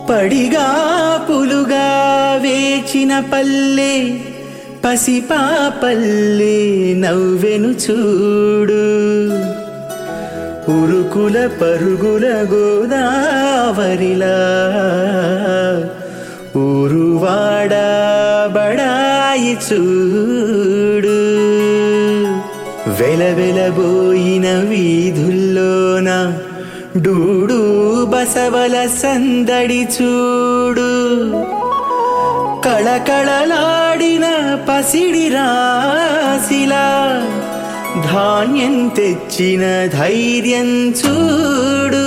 పడిగా పులుగా వేచిన పల్లె పసిపాపల్లే నవ్వెను చూడు ఉరుకుల పరుగుల గోదావరిలా ఊరువాడ బడాయి చూడు వెలవెలబోయిన వీధుల్లోన డూడు బసవల సందడి చూడు కళకళలాడిన పసిడి రాశిలా ధాన్యం తెచ్చిన ధైర్యం చూడు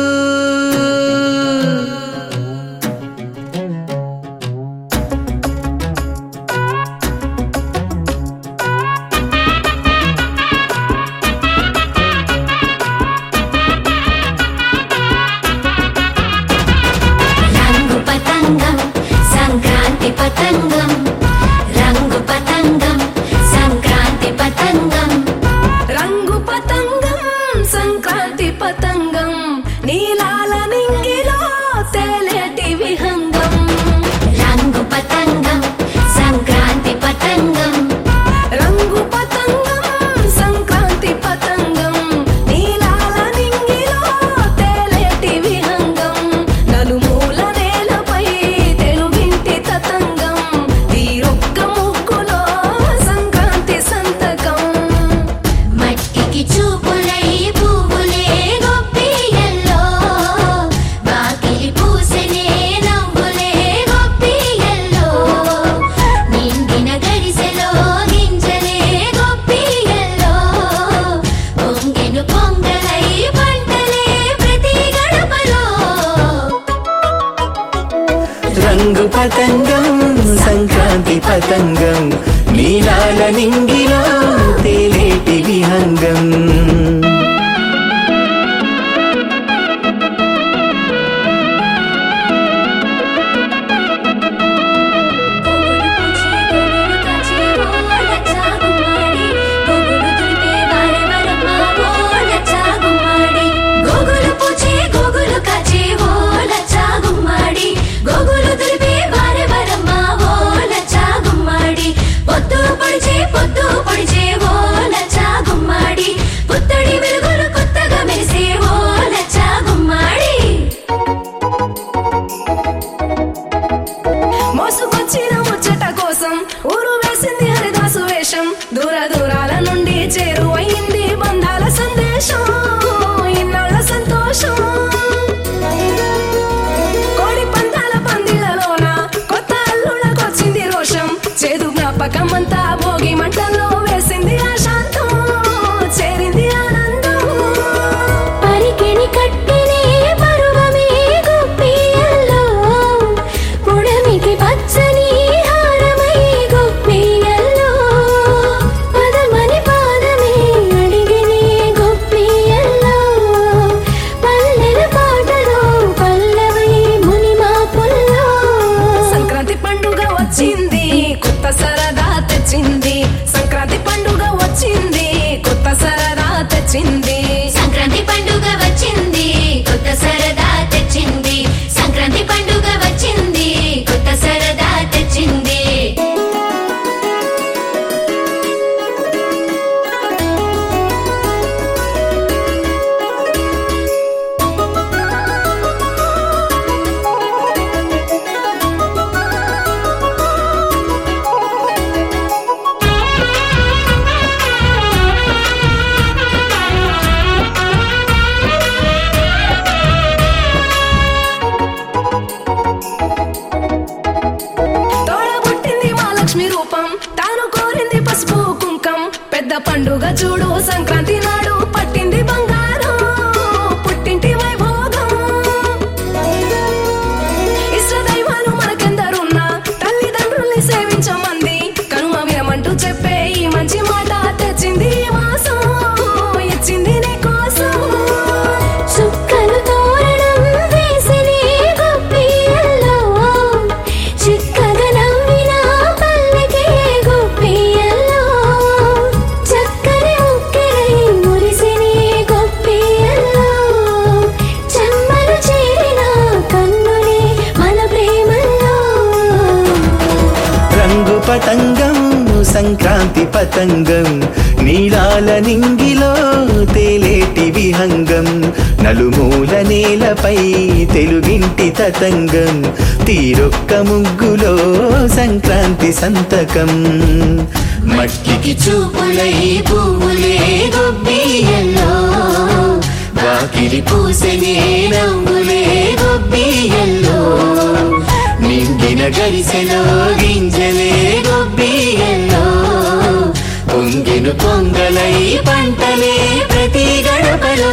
రంగు పతంగం సంక్రాంతి పతంగం రంగు పతంగం సంక్రాంతి పతంగం రంగు పతంగం సంక్రాంతి పతంగం నీలాల నింగిలో తేలేటి విహంగం రంగు పతంగం సంక్రాంతి పతంగం రంగు పతంగం సంక్రాంతి పతంగం నీలాల నింగిలో తేలేటి విహంగం నలుమూల నేలపై తెలుగింటి తతంగం తీరొక్క ముగ్గులో సంక్రాంతి సంతకం మట్టికి చూపులై పువ్వులే గొప్పియల్లో వాకిలి పూసెనే నవ్వులే గొప్పియల్లో నిండిన గరిసెలో గింజలే గొప్పియల్లో పొంగెను పొంగలై పంటలే ప్రతి గడపలో రంగు పతంగం సంక్రాంతి పతంగం నీలాల నింగిలో తేలేటి విహంగం గొగుడు పూచి గొగుడు కాచి ఓల చాగుమాడి గొగుడు తులిపే వారె వరమ్మ ఓల చాగుమాడి గొగుడు పూచి గొగుడు కాచి ఓల చాగుమాడి గొగుడు తులిపే వారె వరమ్మ ఓల చాగుమాడి పొద్దు పొడిచే పొద్దు పొడిచే ఓల చాగుమాడి పుత్తడి వెలుగులు కొత్తగా మెరిసే ఓల చాగుమాడి మోసుకొచ్చిన ముచ్చట కోసం ఊరు వేసింది హరిదాసు వేషం దూర దూరాల నుండి చేరువయింది బంధాల సందేశం ఇన్నాళ్ళ సంతోషం కోడి పందాల పందిళ్ళలోన కొత్త అల్లుళ్ళకొచ్చింది రోషం చేదు జ్ఞాపకమంతా భోగి మంటల్లో వేసింది ఆశాంతం చేరింది ఆనందం పరికిణి కట్టినే పరువమే గొప్పియల్లో పుడమికి పచ్చని హారమై గొప్పియల్లో పదమని పాదమే అడిగినే గొప్పియల్లో పల్లెల పాటలో పల్లవై మునిమా పుల్లో సంక్రాంతి పండుగ వచ్చింది కొత్త సరదా తెచ్చింది సంక్రాంతి పండుగ వచ్చింది కొత్త సరదా తెచ్చింది సంక్రాంతి పండుగ వచ్చింది కొత్త సరదా తెచ్చింది సంక్రాంతి పండుగ వచ్చింది కొత్త సరదా తెచ్చింది తోడబుట్టింది మా లక్ష్మి రూపం తాను కోరింది పసుపు కుంకం పెద్ద పండుగ చూడు సంక్రాంతి నాడు పట్టింది బంగారం పుట్టింటి వైభోగం ఇష్ట దైవాలు మనకెందరున్నా తల్లిదండ్రుల్ని సేవించమంది కనుమ వినమంటూ చెప్పే ఈ మంచి మాట తెచ్చింది ఈ మాసం ఇచ్చింది నీ కోసం చుక్కలు తోరణం వేసినే గొప్పియల్లో చిక్కగా నవ్విన పల్లెకే గొప్పియల్లో చక్కని ముక్క పతంగం సంక్రాంతి పతంగం నీలాల నింగిలో తేలేటి విహంగం నలుమూల నేలపై తెలుగింటి తతంగం తీరొక్క ముగ్గులో సంక్రాంతి సంతకం మట్టికి చూపులై పువ్వులే గొబ్బియల్లో వాకిలి పూసనే నవ్వులే గొబ్బియల్లో నింగిన గరిసెలో గింజలే గొబ్బియల్లో పొంగిను పొంగలై పంటలే ప్రతి గడపలో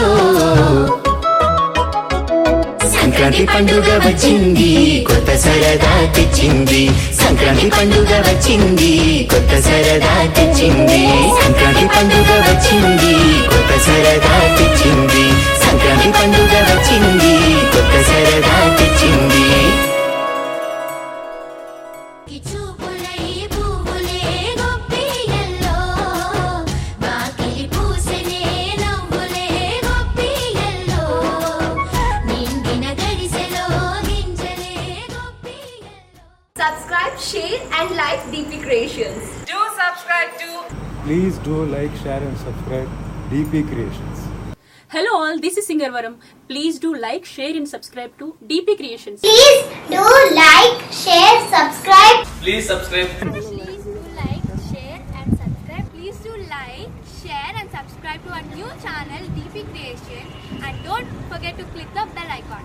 సంక్రాంతి పండుగ వచ్చింది కొత్త సరదా తెచ్చింది సంక్రాంతి పండుగ వచ్చింది కొత్త సరదా తెచ్చింది సంక్రాంతి పండుగ వచ్చింది కొత్త సరదా తెచ్చింది సంక్రాంతి పండుగ వచ్చింది కొత్త సరదా తెచ్చింది చూపులై పువ్వులే గొప్పియల్లో వాకిలి పూసనే నవ్వులే గొప్పియల్లో నింగిన గరిసెలో గింజలే గొప్పియల్లో Subscribe, share, and like DP Creations. Do subscribe to Please do like, share, and subscribe DP Creations. Hello all, this is Singer Varam. Please do like, share and subscribe to DP Creations. Please do like, share, subscribe. Please subscribe. Please do like, share and subscribe. Please do like, share and subscribe to our new channel DP Creation and don't forget to click the bell icon.